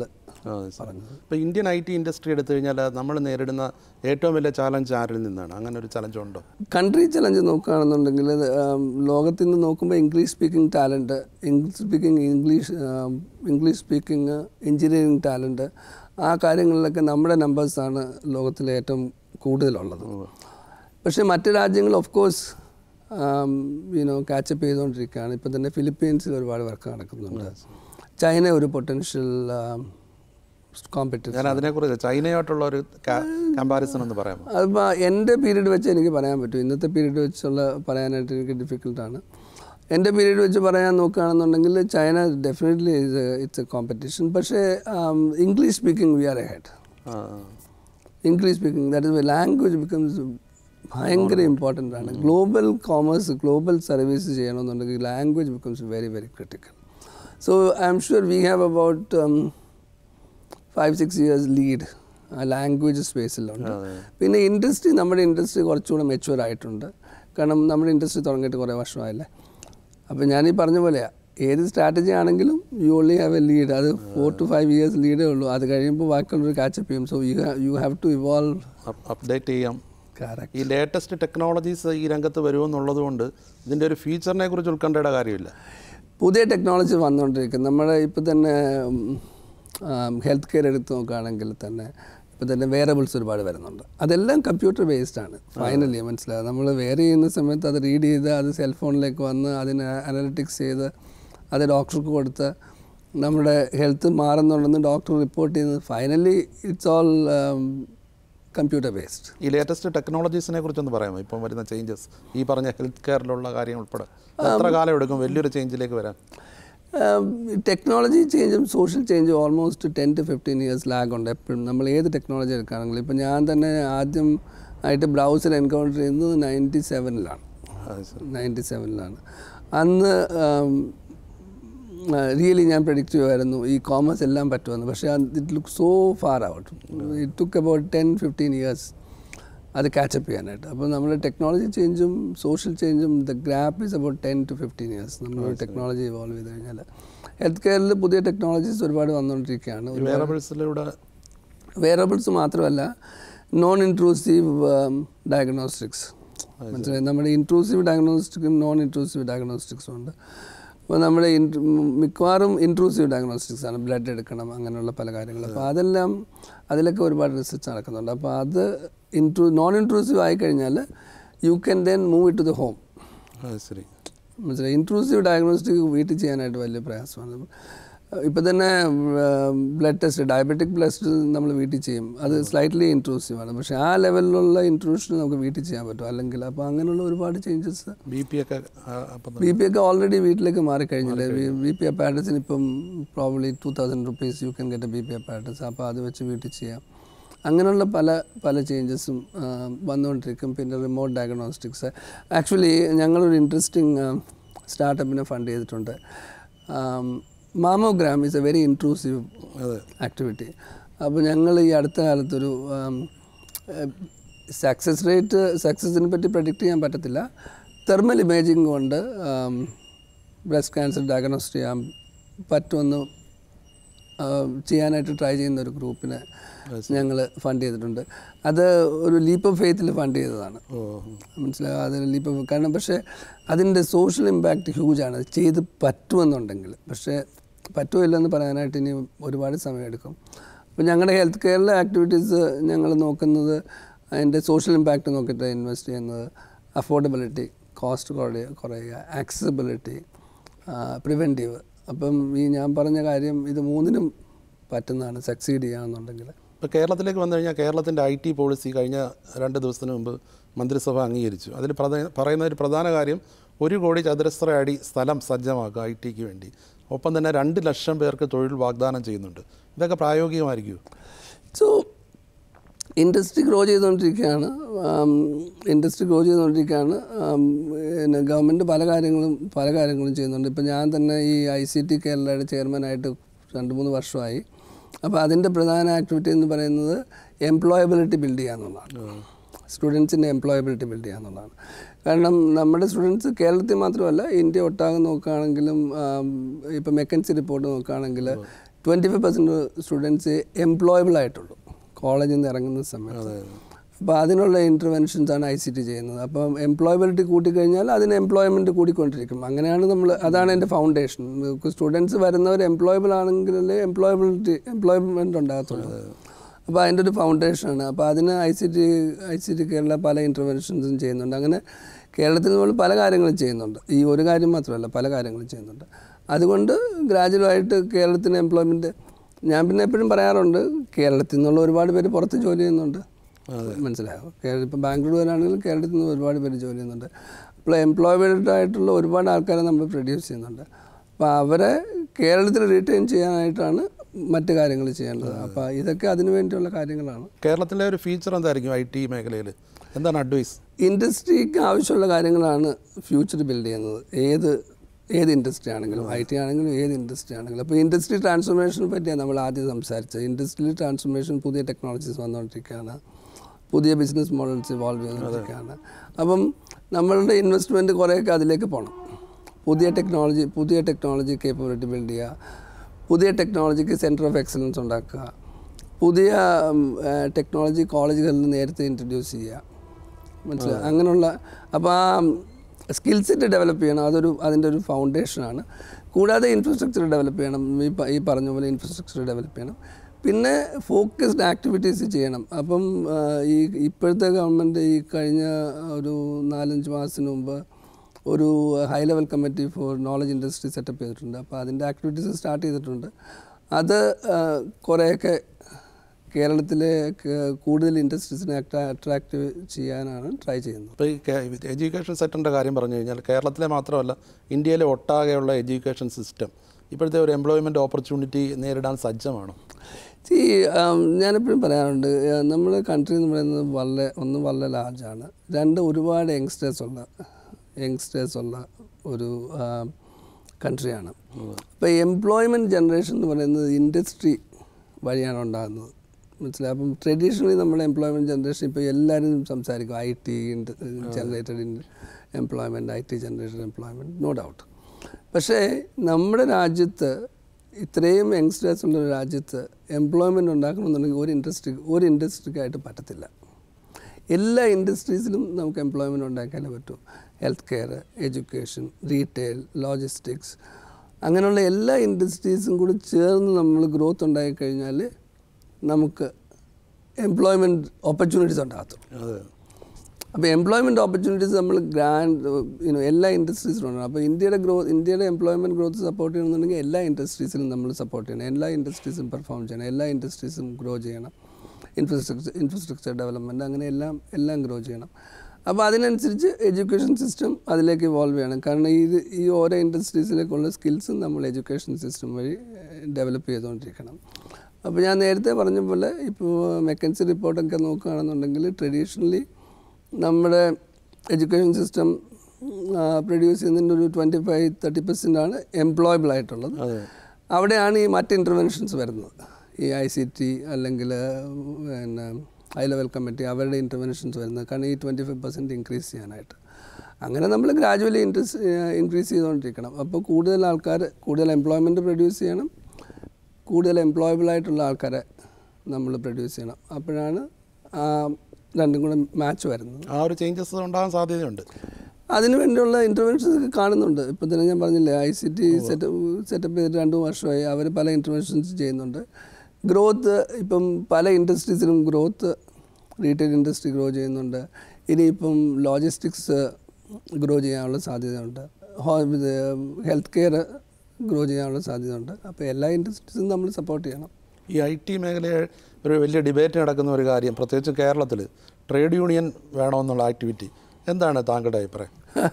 ഇപ്പോൾ ഇന്ത്യൻ ഐ ടി ഇൻഡസ്ട്രി എടുത്തു കഴിഞ്ഞാൽ നമ്മൾ നേരിടുന്ന ഏറ്റവും വലിയ ചാലഞ്ച് ആരിൽ നിന്നാണ് അങ്ങനെ ഒരു ചലഞ്ച് ഉണ്ടോ കൺട്രി ചലഞ്ച് നോക്കുകയാണെന്നുണ്ടെങ്കിൽ ലോകത്തിൽ നിന്ന് നോക്കുമ്പോൾ English speaking talent English speaking English English speaking engineering talent ആ കാര്യങ്ങളിലൊക്കെ നമ്മുടെ നമ്പേഴ്സാണ് ലോകത്തിലെ ഏറ്റവും കൂടുതലുള്ളത് പക്ഷേ മറ്റ് രാജ്യങ്ങൾ ഓഫ് കോഴ്സ് യുനോ കാച്ചപ്പ് ചെയ്തുകൊണ്ടിരിക്കുകയാണ് ഇപ്പം തന്നെ ഫിലിപ്പീൻസിൽ ഒരുപാട് വർക്ക് നടക്കുന്നുണ്ട് ചൈന ഒരു പൊട്ടൻഷ്യൽ കോമ്പറ്റീഷൻ ഞാൻ അതിനെക്കുറിച്ച് ചൈനയായിട്ടുള്ള ഒരു കമ്പാരിസൺ എന്ന് പറയാമോ അതിപ്പോൾ എൻ്റെ പീരീഡ് വെച്ച് എനിക്ക് പറയാൻ പറ്റും ഇന്നത്തെ പീരീഡ് വെച്ചുള്ള പറയാനായിട്ട് എനിക്ക് ഡിഫിക്കൽട്ടാണ് എൻ്റെ പീരീഡ് വെച്ച് പറയാൻ നോക്കുകയാണെന്നുണ്ടെങ്കിൽ China definitely it's a competition പക്ഷേ English speaking we are ahead ആ, English speaking that is language becomes ഭയങ്കര ഇമ്പോർട്ടൻ്റ് ആണ് ഗ്ലോബൽ കോമേഴ്സ് ഗ്ലോബൽ സർവീസ് ചെയ്യണമെന്നുണ്ടെങ്കിൽ language becomes very very critical so I am sure we have about five six years lead language സ്പേസിലുണ്ട് പിന്നെ industry നമ്മുടെ industry കുറച്ചുകൂടെ mature ആയിട്ടുണ്ട് കാരണം നമ്മുടെ ഇൻഡസ്ട്രി തുടങ്ങിയിട്ട് കുറേ വർഷമായില്ലേ അപ്പോൾ ഞാനീ പറഞ്ഞ പോലെയാണ് ഏത് സ്ട്രാറ്റജി ആണെങ്കിലും you only have a lead അത് ഫോർ ടു ഫൈവ് ഇയേഴ്സ് ലീഡേ ഉള്ളൂ അത് കഴിയുമ്പോൾ ബാക്കിയുള്ളവർ കാച്ചപ്പ് ചെയ്യും so you you have to evolve update ചെയ്യാം കറക്റ്റ് ഈ ലേറ്റസ്റ്റ് ടെക്നോളജീസ് ഈ രംഗത്ത് വരുമെന്നുള്ളത് കൊണ്ട് ഇതിൻ്റെ ഒരു ഫീച്ചറിനെ കുറിച്ച് ഉൾക്കൊണ്ടേണ്ട കാര്യമില്ല പുതിയ ടെക്നോളജി വന്നുകൊണ്ടിരിക്കും നമ്മുടെ ഇപ്പോൾ തന്നെ ഹെൽത്ത് കെയർ എടുത്ത് നോക്കുകയാണെങ്കിൽ തന്നെ ഇപ്പോൾ തന്നെ വേറബിൾസ് ഒരുപാട് വരുന്നുണ്ട് അതെല്ലാം കമ്പ്യൂട്ടർ ബേസ്ഡ് ആണ് ഫൈനലി മനസ്സിലായത് നമ്മൾ വെയർ ചെയ്യുന്ന സമയത്ത് അത് റീഡ് ചെയ്ത് അത് സെൽഫോണിലേക്ക് വന്ന് അതിന് അനലിറ്റിക്സ് ചെയ്ത് അത് ഡോക്ടർക്ക് കൊടുത്ത് നമ്മുടെ ഹെൽത്ത് മാറുന്നുണ്ടെന്ന് ഡോക്ടർ റിപ്പോർട്ട് ചെയ്യുന്നത് finally it's all computer based ഈ ലേറ്റസ്റ്റ് ടെക്നോളജീസിനെ കുറിച്ചൊന്ന് പറയാമോ ഇപ്പം വരുന്ന ചേഞ്ചസ് ഈ പറഞ്ഞ ഹെൽത്ത് കെയറിലുള്ള കാര്യം ഉൾപ്പെടെ എത്ര കാലം എടുക്കും വലിയൊരു ചേഞ്ചിലേക്ക് വരാൻ ടെക്നോളജി ചേഞ്ചും സോഷ്യൽ ചേഞ്ചും almost ten to fifteen years lag ഉണ്ട് എപ്പോഴും നമ്മൾ ഏത് ടെക്നോളജി എടുക്കുകയാണെങ്കിലും ഇപ്പം ഞാൻ തന്നെ ആദ്യം ആയിട്ട് ബ്രൗസർ എൻകൗണ്ടർ ചെയ്യുന്നത് നയൻറ്റി സെവനിലാണ് അത് ശരി നയൻറ്റി സെവനിലാണ് അന്ന് റിയലി ഞാൻ പ്രഡിക്റ്റ് ചെയ്യുമായിരുന്നു ഈ കോമേഴ്സ് എല്ലാം പറ്റുമെന്ന് പക്ഷേ it look so far out it took about ten fifteen years അത് കാച്ചപ്പ് ചെയ്യാനായിട്ട് അപ്പോൾ നമ്മൾ ടെക്നോളജി ചേഞ്ചും സോഷ്യൽ ചേഞ്ചും the gap is about ten to fifteen years നമ്മൾ ടെക്നോളജി ഇവോൾവ് ചെയ്ത് കഴിഞ്ഞാൽ ഹെൽത്ത് കെയറിൽ പുതിയ ടെക്നോളജീസ് ഒരുപാട് വന്നുകൊണ്ടിരിക്കുകയാണ് ഒരു വേറബിൾസിലൂടെ വേറബിൾസ് മാത്രമല്ല നോൺ ഇൻട്രൂസീവ് ഡയഗ്നോസ്റ്റിക്സ് മനസ്സിലായി നമ്മുടെ ഇൻട്രൂസീവ് ഡയഗ്നോസ്റ്റിക്കും നോൺ ഇൻട്രൂസീവ് ഡയഗ്നോസ്റ്റിക്സും ഉണ്ട് അപ്പോൾ നമ്മുടെ ഇൻ- മിക്കവാറും ഇൻട്രൂസീവ് ഡയഗ്നോസ്റ്റിക്സ് ആണ് ബ്ലഡ് എടുക്കണം അങ്ങനെയുള്ള പല കാര്യങ്ങൾ അപ്പോൾ അതെല്ലാം അതിലൊക്കെ ഒരുപാട് റിസർച്ച് നടക്കുന്നുണ്ട് അപ്പോൾ അത് ഇൻട്രൂ നോൺ ഇൻട്രൂസീവ് ആയിക്കഴിഞ്ഞാൽ you can then move it to the home അത് ശരി മനസ്സിലായി ഇൻട്രൂസീവ് ഡയഗ്നോസ്റ്റിക് വീട്ടിൽ ചെയ്യാനായിട്ട് വലിയ പ്രയാസമാണ് ഇപ്പം തന്നെ ബ്ലഡ് ടെസ്റ്റ് ഡയബറ്റിക് ബ്ലഡ് നമ്മൾ വീട്ടിൽ ചെയ്യും അത് സ്ലൈറ്റ്ലി ഇൻട്രൂസീവ് ആണ് പക്ഷേ ആ ലെവലിലുള്ള ഇൻട്രൂഷൻ നമുക്ക് വീട്ടിൽ ചെയ്യാൻ പറ്റും അല്ലെങ്കിൽ അപ്പോൾ അങ്ങനെയുള്ള ഒരുപാട് ചേഞ്ചസ് ബി പി ഒക്കെ ആ, അപ്പം ബി പി ഒക്കെ ഓൾറെഡി വീട്ടിലേക്ക് മാറിക്കഴിഞ്ഞില്ലേ ബി പി അപ്പാറ്റസിന് ഇപ്പം probably two thousand rupees you can get a B P apparatus അപ്പോൾ അത് വെച്ച് വീട്ടിൽ ചെയ്യാം അങ്ങനെയുള്ള പല പല ചേഞ്ചസും വന്നുകൊണ്ടിരിക്കും പിന്നെ റിമോട്ട് ഡയഗ്നോസ്റ്റിക്സ് ആക്ച്വലി ഞങ്ങളൊരു ഇൻട്രസ്റ്റിംഗ് സ്റ്റാർട്ടപ്പിനെ ഫണ്ട് ചെയ്തിട്ടുണ്ട് mammogram is a very intrusive അതെ ആക്ടിവിറ്റി അപ്പോൾ ഞങ്ങൾ ഈ അടുത്ത കാലത്തൊരു സക്സസ് റേറ്റ് സക്സസിനെ പറ്റി പ്രഡിക്റ്റ് ചെയ്യാൻ പറ്റത്തില്ല തെർമൽ ഇമേജിംഗ് കൊണ്ട് ബ്രസ്റ്റ് ക്യാൻസർ ഡയഗ്നോസ് ചെയ്യാൻ പറ്റുമെന്ന് ആ, ചെയ്യാനായിട്ട് ട്രൈ ചെയ്യുന്ന ഒരു ഗ്രൂപ്പിനെ ഞങ്ങൾ ഫണ്ട് ചെയ്തിട്ടുണ്ട് അത് ഒരു ലീപ്പ് ഓഫ് ഫെയ്ത്തിൽ ഫണ്ട് ചെയ്തതാണ് ഓ മനസ്സിലായോ അതിൽ ഇപ്പോൾ കാരണം പക്ഷേ അതിൻ്റെ സോഷ്യൽ ഇമ്പാക്റ്റ് ഹ്യൂജാണ് അത് ചെയ്ത് പറ്റുമെന്നുണ്ടെങ്കിൽ പക്ഷേ പറ്റുമോ ഇല്ലെന്ന് പറയാനായിട്ട് ഇനി ഒരുപാട് സമയമെടുക്കും അപ്പോൾ ഞങ്ങളുടെ ഹെൽത്ത് കെയറിലെ ആക്ടിവിറ്റീസ് ഞങ്ങൾ നോക്കുന്നത് അതിൻ്റെ സോഷ്യൽ ഇമ്പാക്റ്റ് നോക്കിയിട്ട് ഇൻവെസ്റ്റ് ചെയ്യുന്നത് അഫോർഡബിലിറ്റി കോസ്റ്റ് കുറയുക കുറയുക ആക്സസിബിലിറ്റി പ്രിവെൻറ്റീവ് അപ്പം ഈ ഞാൻ പറഞ്ഞ കാര്യം ഇത് മൂന്നിനും പറ്റുന്നതാണ് സക്സീഡ് ചെയ്യുകയാണെന്നുണ്ടെങ്കിൽ ഇപ്പോൾ കേരളത്തിലേക്ക് വന്നു കഴിഞ്ഞാൽ കേരളത്തിൻ്റെ ഐ ടി പോളിസി കഴിഞ്ഞ രണ്ട് ദിവസത്തിന് മുമ്പ് മന്ത്രിസഭ അംഗീകരിച്ചു അതിൽ പ്രധ- പറയുന്ന ഒരു പ്രധാന കാര്യം ഒരു കോടി ചതുരശ്ര അടി സ്ഥലം സജ്ജമാക്കുക ഐ ടിക്ക് വേണ്ടി ഒപ്പം തന്നെ രണ്ട് ലക്ഷം പേർക്ക് തൊഴിൽ വാഗ്ദാനം ചെയ്യുന്നുണ്ട് ഇതൊക്കെ പ്രായോഗികമായിരിക്കുമോ സോ ഇൻഡസ്ട്രി ഗ്രോ ചെയ്തുകൊണ്ടിരിക്കുകയാണ് ഇൻഡസ്ട്രി ഗ്രോ ചെയ്തുകൊണ്ടിരിക്കുകയാണ് ആം, പിന്നെ ഗവൺമെൻറ് പല കാര്യങ്ങളും പല കാര്യങ്ങളും ചെയ്യുന്നുണ്ട് ഇപ്പം ഞാൻ തന്നെ ഈ ഐ സി ടി കേരളയുടെ ചെയർമാനായിട്ട് രണ്ട് മൂന്ന് വർഷമായി അപ്പോൾ അതിൻ്റെ പ്രധാന ആക്ടിവിറ്റി എന്ന് പറയുന്നത് എംപ്ലോയബിലിറ്റി ബിൽഡ് ചെയ്യുക എന്നുള്ളതാണ് സ്റ്റുഡൻസിൻ്റെ എംപ്ലോയബിലിറ്റി ബിൽഡ് ചെയ്യുക എന്നുള്ളതാണ് കാരണം നമ്മുടെ സ്റ്റുഡൻസ് കേരളത്തിൽ മാത്രമല്ല ഇന്ത്യ ഒട്ടാകെ നോക്കുകയാണെങ്കിലും ഇപ്പോൾ മെക്കൻസി റിപ്പോർട്ട് നോക്കുകയാണെങ്കിൽ twenty five percent students employable ആയിട്ടുള്ളൂ കോളേജിൽ നിന്ന് ഇറങ്ങുന്ന സമയത്ത് അപ്പോൾ അതിനുള്ള ഇൻ്റർവെൻഷൻസ് ആണ് ഐ സി ടി ചെയ്യുന്നത് അപ്പം എംപ്ലോയബിലിറ്റി കൂട്ടിക്കഴിഞ്ഞാൽ അതിന് എംപ്ലോയ്മെൻറ്റ് കൂടിക്കൊണ്ടിരിക്കും അങ്ങനെയാണ് നമ്മൾ അതാണ് എൻ്റെ ഫൗണ്ടേഷൻ സ്റ്റുഡൻസ് വരുന്നവർ എംപ്ലോയബിൾ ആണെങ്കിലല്ലേ എംപ്ലോയബിലിറ്റി എംപ്ലോയ്മെൻറ്റ് ഉണ്ടാകത്തുള്ളൂ അപ്പോൾ അതിൻ്റെ ഒരു ഫൗണ്ടേഷനാണ് അപ്പോൾ അതിന് I C T I C T Kerala പല ഇൻ്റർവെൻഷൻസും ചെയ്യുന്നുണ്ട് അങ്ങനെ കേരളത്തിൽ നമ്മൾ പല കാര്യങ്ങളും ചെയ്യുന്നുണ്ട് ഈ ഒരു കാര്യം മാത്രമല്ല പല കാര്യങ്ങളും ചെയ്യുന്നുണ്ട് അതുകൊണ്ട് ഗ്രാജുവലായിട്ട് കേരളത്തിന് എംപ്ലോയ്മെൻറ്റ് ഞാൻ പിന്നെ എപ്പോഴും പറയാറുണ്ട് കേരളത്തിൽ നിന്നുള്ള ഒരുപാട് പേര് പുറത്ത് ജോലി ചെയ്യുന്നുണ്ട് മനസ്സിലായോ കേരളം ഇപ്പോൾ ബാംഗ്ലൂർ വരാണെങ്കിലും കേരളത്തിൽ നിന്ന് ഒരുപാട് പേര് ജോലി ചെയ്യുന്നുണ്ട് അപ്പോൾ എംപ്ലോയ്മെൻ്റ് ആയിട്ടുള്ള ഒരുപാട് ആൾക്കാരെ നമ്മൾ പ്രൊഡ്യൂസ് ചെയ്യുന്നുണ്ട് അപ്പോൾ അവരെ കേരളത്തിൽ റീറ്റെയിൻ ചെയ്യാനായിട്ടാണ് മറ്റു കാര്യങ്ങൾ ചെയ്യേണ്ടത് അപ്പോൾ ഇതൊക്കെ അതിനു വേണ്ടിയുള്ള കാര്യങ്ങളാണ് കേരളത്തിലെ ഒരു ഫീച്ചർ എന്തായിരിക്കും ഐ ടി മേഖലയിൽ എന്താണ് അഡ്വൈസ് ഇൻഡസ്ട്രിക്ക് ആവശ്യമുള്ള കാര്യങ്ങളാണ് ഫ്യൂച്ചർ ബിൽഡ് ചെയ്യുന്നത് ഏത് ഏത് ഇൻഡസ്ട്രി ആണെങ്കിലും ഐ ടി ആണെങ്കിലും ഏത് ഇൻഡസ്ട്രി ആണെങ്കിലും അപ്പോൾ ഇൻഡസ്ട്രി ട്രാൻസ്ഫോർമേഷനെ പറ്റിയാണ് നമ്മൾ ആദ്യം സംസാരിച്ചത് ഇൻഡസ്ട്രിയൽ ട്രാൻസ്ഫോർമേഷൻ പുതിയ ടെക്നോളജീസ് വന്നുകൊണ്ടിരിക്കുകയാണ് പുതിയ ബിസിനസ് മോഡൽസ് ഇവോൾവ് ചെയ്തുകൊണ്ടിരിക്കുകയാണ് അപ്പം നമ്മളുടെ ഇൻവെസ്റ്റ്മെൻറ്റ് കുറേയൊക്കെ അതിലേക്ക് പോകണം പുതിയ ടെക്നോളജി പുതിയ ടെക്നോളജി കേപ്പബിലിറ്റി ബിൽഡ് ചെയ്യുക പുതിയ ടെക്നോളജിക്ക് സെൻറ്റർ ഓഫ് എക്സലൻസ് ഉണ്ടാക്കുക പുതിയ ടെക്നോളജി കോളേജുകളിൽ നേരത്തെ ഇൻട്രൊഡ്യൂസ് ചെയ്യുക മനസ്സിലായി അങ്ങനെയുള്ള അപ്പോൾ ആ സ്കിൽ സെറ്റ് ഡെവലപ്പ് ചെയ്യണം അതൊരു അതിൻ്റെ ഒരു ഫൗണ്ടേഷനാണ് കൂടാതെ ഇൻഫ്രാസ്ട്രക്ചർ ഡെവലപ്പ് ചെയ്യണം ഈ പ- ഈ പറഞ്ഞ പോലെ ഇൻഫ്രാസ്ട്രക്ചർ ഡെവലപ്പ് ചെയ്യണം പിന്നെ ഫോക്കസ്ഡ് ആക്ടിവിറ്റീസ് ചെയ്യണം അപ്പം ആ, ഈ ഇപ്പോഴത്തെ ഗവൺമെൻറ് ഈ കഴിഞ്ഞ ഒരു നാലഞ്ച് മാസത്തിന് മുമ്പ് ഒരു high level committee for knowledge industry setup ചെയ്തിട്ടുണ്ട് അപ്പോൾ അതിൻ്റെ ആക്ടിവിറ്റീസ് സ്റ്റാർട്ട് ചെയ്തിട്ടുണ്ട് അത് ആ, കുറേയൊക്കെ കേരളത്തിലെ ക- കൂടുതൽ ഇൻഡസ്ട്രീസിനെ അട്രാക്റ്റ് ചെയ്യാനാണ് ട്രൈ ചെയ്യുന്നത് ഇപ്പോൾ ഈ എഡ്യൂക്കേഷൻ സെക്ടറിൻ്റെ കാര്യം പറഞ്ഞു കഴിഞ്ഞാൽ കേരളത്തിലെ മാത്രമല്ല ഇന്ത്യയിലെ ഒട്ടാകെയുള്ള എഡ്യൂക്കേഷൻ സിസ്റ്റം ഇപ്പോഴത്തെ ഒരു എംപ്ലോയ്മെൻറ്റ് ഓപ്പർച്യൂണിറ്റി നേരിടാൻ സജ്ജമാണോ ഈ ഞാനെപ്പോഴും പറയാറുണ്ട് നമ്മൾ കൺട്രി എന്ന് പറയുന്നത് വളരെ ഒന്ന് വളരെ ലാർജാണ് രണ്ട് ഒരുപാട് യങ്സ്റ്റേഴ്സ് ഉള്ള യങ്സ്റ്റേഴ്സ് ഉള്ള ഒരു കൺട്രിയാണ് അപ്പോൾ എംപ്ലോയ്മെൻറ്റ് ജനറേഷൻ എന്ന് പറയുന്നത് ഇൻഡസ്ട്രി വഴിയാണ് ഉണ്ടാകുന്നത് മനസ്സിലായി അപ്പം ട്രഡീഷണലി നമ്മുടെ എംപ്ലോയ്മെൻറ്റ് ജനറേഷൻ ഇപ്പോൾ എല്ലാവരും സംസാരിക്കും I T generated in employment I T generated employment no doubt പക്ഷേ നമ്മുടെ രാജ്യത്ത് ഇത്രയും യങ്സ്റ്റേഴ്സ് ഉള്ള ഒരു രാജ്യത്ത് എംപ്ലോയ്മെൻറ്റ് ഉണ്ടാക്കണമെന്നുണ്ടെങ്കിൽ ഒരു ഇൻഡസ്ട്രി ഒരു ഇൻഡസ്ട്രിക്കായിട്ട് പറ്റത്തില്ല എല്ലാ ഇൻഡസ്ട്രീസിലും നമുക്ക് എംപ്ലോയ്മെൻറ്റ് ഉണ്ടാക്കാനേ പറ്റൂ health care education retail logistics അങ്ങനെയുള്ള എല്ലാ ഇൻഡസ്ട്രീസും കൂടി ചേർന്ന് നമ്മൾ ഗ്രോത്ത് ഉണ്ടായിക്കഴിഞ്ഞാൽ നമുക്ക് എംപ്ലോയ്മെൻറ്റ് ഓപ്പർച്യൂണിറ്റീസ് ഉണ്ടാകത്തുള്ളൂ അതെ അപ്പോൾ എംപ്ലോയ്മെൻറ്റ് ഓപ്പർച്യൂണിറ്റീസ് നമ്മൾ ഗ്രാൻഡ് യുനോ എല്ലാ ഇൻഡസ്ട്രീസിലും ഉണ്ട് അപ്പോൾ ഇന്ത്യയുടെ ഗ്രോത്ത് ഇന്ത്യയുടെ എംപ്ലോയ്മെൻറ്റ് ഗ്രോത്ത് സപ്പോർട്ട് ചെയ്യണമെന്നുണ്ടെങ്കിൽ എല്ലാ ഇൻഡസ്ട്രീസിലും നമ്മൾ സപ്പോർട്ട് ചെയ്യണം എല്ലാ ഇൻഡസ്ട്രീസും പെർഫോം ചെയ്യണം എല്ലാ ഇൻഡസ്ട്രീസും ഗ്രോ ചെയ്യണം ഇൻഫ്രാസ്ട്രക്ചർ ഇൻഫ്രാസ്ട്രക്ചർ ഡെവലപ്മെൻറ്റ് അങ്ങനെ എല്ലാം എല്ലാം ഗ്രോ ചെയ്യണം അപ്പോൾ അതിനനുസരിച്ച് എഡ്യൂക്കേഷൻ സിസ്റ്റം അതിലേക്ക് ഇവോൾവ് ചെയ്യണം കാരണം ഇത് ഈ ഓരോ ഇൻഡസ്ട്രീസിലേക്കുള്ള സ്കിൽസും നമ്മൾ എഡ്യൂക്കേഷൻ സിസ്റ്റം വഴി ഡെവലപ്പ് ചെയ്തുകൊണ്ടിരിക്കണം അപ്പോൾ ഞാൻ നേരത്തെ പറഞ്ഞ പോലെ ഇപ്പോൾ മെക്കൻസി റിപ്പോർട്ടൊക്കെ നോക്കുകയാണെന്നുണ്ടെങ്കിൽ ട്രഡീഷണലി നമ്മുടെ എഡ്യൂക്കേഷൻ സിസ്റ്റം പ്രൊഡ്യൂസ് ചെയ്യുന്നതിൻ്റെ ഒരു ട്വൻറ്റി ഫൈവ് തേർട്ടി പെർസെൻ്റ് ആണ് എംപ്ലോയബിൾ ആയിട്ടുള്ളത് അതെ അവിടെയാണ് ഈ മറ്റ് ഇൻ്റർവെൻഷൻസ് വരുന്നത് ഈ ഐ സി ടി അല്ലെങ്കിൽ പിന്നെ ഹൈ ലെവൽ കമ്മിറ്റി അവരുടെ ഇൻ്റർവെൻഷൻസ് വരുന്നത് കാരണം ഈ ട്വൻറ്റി ഫൈവ് പെർസെൻറ്റ് ഇൻക്രീസ് ചെയ്യാനായിട്ട് അങ്ങനെ നമ്മൾ ഗ്രാജുവലി ഇൻട്രസ് ഇൻക്രീസ് ചെയ്തുകൊണ്ടിരിക്കണം അപ്പോൾ കൂടുതൽ ആൾക്കാർ കൂടുതൽ എംപ്ലോയ്മെൻറ്റ് പ്രൊഡ്യൂസ് ചെയ്യണം കൂടുതൽ എംപ്ലോയബിൾ ആയിട്ടുള്ള ആൾക്കാരെ നമ്മൾ പ്രൊഡ്യൂസ് ചെയ്യണം അപ്പോഴാണ് ആ രണ്ടും കൂടെ മാച്ച് വരുന്നത് ആ ഒരു ചേഞ്ചസ് ഉണ്ടാകാൻ സാധ്യതയുണ്ട് അതിനു വേണ്ടിയുള്ള ഇൻ്റർവെൻഷൻസ് ഒക്കെ കാണുന്നുണ്ട് ഇപ്പം തന്നെ ഞാൻ പറഞ്ഞില്ലേ I C T setup setup ചെയ്തിട്ട് രണ്ട് വർഷമായി അവർ പല ഇൻ്റർവെൻഷൻസ് ചെയ്യുന്നുണ്ട് ഗ്രോത്ത് ഇപ്പം പല ഇൻഡസ്ട്രീസിലും ഗ്രോത്ത് റീറ്റെയിൽ ഇൻഡസ്ട്രി ഗ്രോ ചെയ്യുന്നുണ്ട് ഇനിയിപ്പം ലോജിസ്റ്റിക്സ് ഗ്രോ ചെയ്യാനുള്ള സാധ്യതയുണ്ട് ഹോ ഇത് ഹെൽത്ത് കെയർ ഗ്രോ ചെയ്യാനുള്ള സാധ്യതയുണ്ട് അപ്പോൾ എല്ലാ ഇൻഡസ്ട്രീസും നമ്മൾ സപ്പോർട്ട് ചെയ്യണം ഈ ഐ ടി മേഖലയെ ഒരു വലിയ ഡിബേറ്റ് നടക്കുന്ന ഒരു കാര്യം പ്രത്യേകിച്ച് കേരളത്തിൽ ട്രേഡ് യൂണിയൻ വേണമെന്നുള്ള ആക്ടിവിറ്റി എന്താണ് താങ്കളുടെ അഭിപ്രായം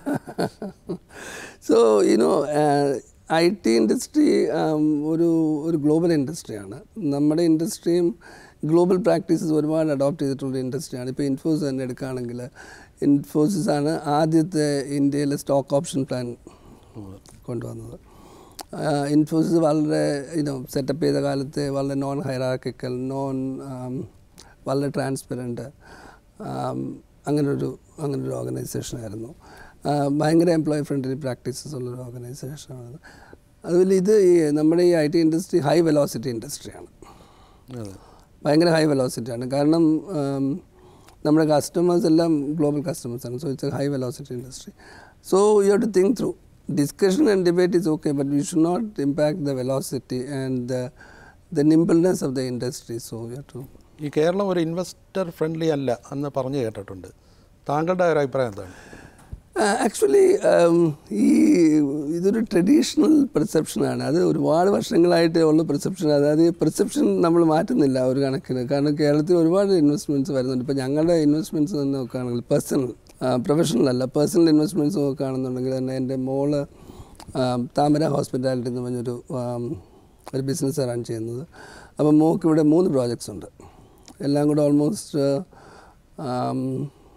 so you know I T industry ഒരു ഒരു ഗ്ലോബൽ ഇൻഡസ്ട്രിയാണ് നമ്മുടെ ഇൻഡസ്ട്രിയും ഗ്ലോബൽ പ്രാക്ടീസസ് ഒരുപാട് അഡോപ്റ്റ് ചെയ്തിട്ടുള്ള ഇൻഡസ്ട്രിയാണ് ഇപ്പോൾ ഇൻഫോസിസ് തന്നെ എടുക്കുകയാണെങ്കിൽ ഇൻഫോസിസ് ആണ് ആദ്യത്തെ ഇന്ത്യയിലെ സ്റ്റോക്ക് ഓപ്ഷൻ പ്ലാൻ കൊണ്ടുവന്നത് ഇൻഫോസിസ് വളരെ യുനോ സെറ്റപ്പ് ചെയ്ത കാലത്ത് വളരെ നോൺ ഹൈറാർക്കിക്കൽ നോൺ വളരെ ട്രാൻസ്പെറൻറ്റ് അങ്ങനൊരു അങ്ങനൊരു ഓർഗനൈസേഷനായിരുന്നു ആ, ഭയങ്കര എംപ്ലോയി ഫ്രണ്ട്ലി പ്രാക്ടീസസ് ഉള്ളൊരു ഓർഗനൈസേഷനാണ് അതുപോലെ ഇത് ഈ നമ്മുടെ ഈ I T industry high velocity ഇൻഡസ്ട്രിയാണ് അതെ ഭയങ്കര ഹൈ വെലോസിറ്റിയാണ് കാരണം ഉം, നമ്മുടെ കസ്റ്റമേഴ്സ് എല്ലാം ഗ്ലോബൽ കസ്റ്റമേഴ്സാണ് so it's a high velocity industry so you have to think through discussion and debate is okay but we should not impact the velocity and the the nimbleness of the industry so you have to ഈ കേരളം ഒരു investor friendly അല്ല എന്ന് പറഞ്ഞു കേട്ടിട്ടുണ്ട് താങ്കളുടെ ഒരു അഭിപ്രായം എന്താണ് ആക്ച്വലി ഈ ഇതൊരു ട്രഡീഷണൽ പെർസെപ്ഷനാണ് അത് ഒരുപാട് വർഷങ്ങളായിട്ട് ഉള്ള പെർസെപ്ഷൻ അതായത് പെർസെപ്ഷൻ നമ്മൾ മാറ്റുന്നില്ല ഒരു കണക്കിന് കാരണം കേരളത്തിൽ ഒരുപാട് ഇൻവെസ്റ്റ്മെൻറ്റ്സ് വരുന്നുണ്ട് ഇപ്പോൾ ഞങ്ങളുടെ ഇൻവെസ്റ്റ്മെൻറ്റ്സ് തന്നെ നോക്കുകയാണെങ്കിൽ പേഴ്സണൽ പ്രൊഫഷണൽ അല്ല പേഴ്സണൽ ഇൻവെസ്റ്റ്മെൻറ്റ്സ് നോക്കുകയാണെന്നുണ്ടെങ്കിൽ തന്നെ എൻ്റെ മോള് ആ, താമര ഹോസ്പിറ്റാലിറ്റി എന്ന് പറഞ്ഞൊരു ആ, ഒരു ബിസിനസ് റൺ ചെയ്യുന്നത് അപ്പോൾ മോക്ക് ഇവിടെ മൂന്ന് പ്രോജക്ട്സ് ഉണ്ട് എല്ലാം കൂടെ almost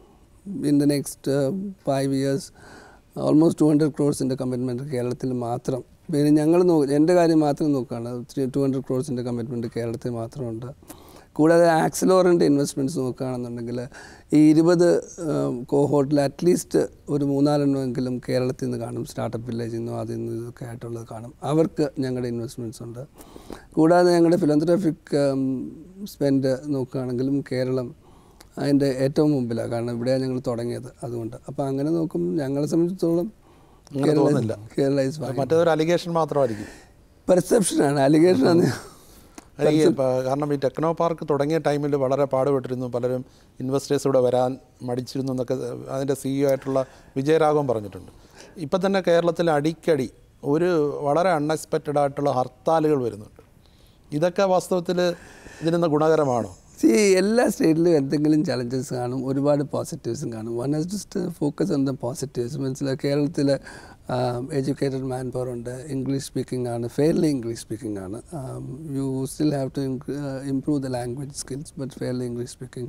in the next five years almost two hundred ക്രോഡ്സിൻ്റെ കമ്മിറ്റ്മെൻറ്റ് കേരളത്തിൽ മാത്രം പിന്നെ ഞങ്ങൾ നോ എൻ്റെ കാര്യം മാത്രം നോക്കുകയാണ് ത്രീ ടു ഹൺഡ്രഡ് ക്രോഡ്സിൻ്റെ കമ്മിറ്റ്മെൻറ്റ് കേരളത്തിൽ മാത്രമുണ്ട് കൂടാതെ ആക്സിലോറിൻ്റെ ഇൻവെസ്റ്റ്മെൻറ്റ്സ് നോക്കുകയാണെന്നുണ്ടെങ്കിൽ ഈ ഇരുപത് കോഹോട്ടിൽ അറ്റ്ലീസ്റ്റ് ഒരു മൂന്നാലെണ്ണമെങ്കിലും കേരളത്തിൽ നിന്ന് കാണും സ്റ്റാർട്ടപ്പ് വില്ലേജിൽ നിന്നും അതിൽ നിന്ന് ഇതൊക്കെ ആയിട്ടുള്ളത് കാണും അവർക്ക് ഞങ്ങളുടെ ഇൻവെസ്റ്റ്മെൻറ്റ്സ് ഉണ്ട് കൂടാതെ ഞങ്ങളുടെ ഫിലന്ത്രഫിക് സ്പെൻഡ് നോക്കുകയാണെങ്കിലും കേരളം അതിൻ്റെ ഏറ്റവും മുമ്പിലാണ് കാരണം ഇവിടെയാണ് ഞങ്ങൾ തുടങ്ങിയത് അതുകൊണ്ട് അപ്പോൾ അങ്ങനെ നോക്കുമ്പോൾ ഞങ്ങളെ സംബന്ധിച്ചിടത്തോളം അങ്ങനെ കേരള തോന്നുന്നില്ല. കേരള ഇസ് മറ്റേതൊരു അലിഗേഷൻ മാത്രമായിരിക്കും പെർസെപ്ഷനാണ് അലിഗേഷനാണ് അത് ഈ പ- കാരണം ഈ ടെക്നോ പാർക്ക് തുടങ്ങിയ ടൈമിൽ വളരെ പാടുപെട്ടിരുന്നു പലരും ഇൻവെസ്റ്റേഴ്സ് ഇവിടെ വരാൻ മടിച്ചിരുന്നു എന്നൊക്കെ അതിൻ്റെ സിഇഒ ആയിട്ടുള്ള വിജയരാഘവൻ പറഞ്ഞിട്ടുണ്ട് ഇപ്പം തന്നെ കേരളത്തിൽ അടിക്കടി ഒരു വളരെ അൺഎക്സ്പെക്റ്റഡ് ആയിട്ടുള്ള ഹർത്താലുകൾ വരുന്നുണ്ട് ഇതൊക്കെ വാസ്തവത്തിൽ ഇതിന് ഗുണകരമാണോ സി എല്ലാ സ്റ്റേറ്റിലും എന്തെങ്കിലും ചലഞ്ചസ് കാണും ഒരുപാട് പോസിറ്റീവ്സും കാണും one has just focus on the positives മനസ്സിലായി കേരളത്തിൽ എഡ്യൂക്കേറ്റഡ് മാൻ പവർ ഉണ്ട് ഇംഗ്ലീഷ് സ്പീക്കിംഗ് ആണ് ഫെയർലി ഇംഗ്ലീഷ് സ്പീക്കിംഗ് ആണ് you still have to improve the language skills but fairly English speaking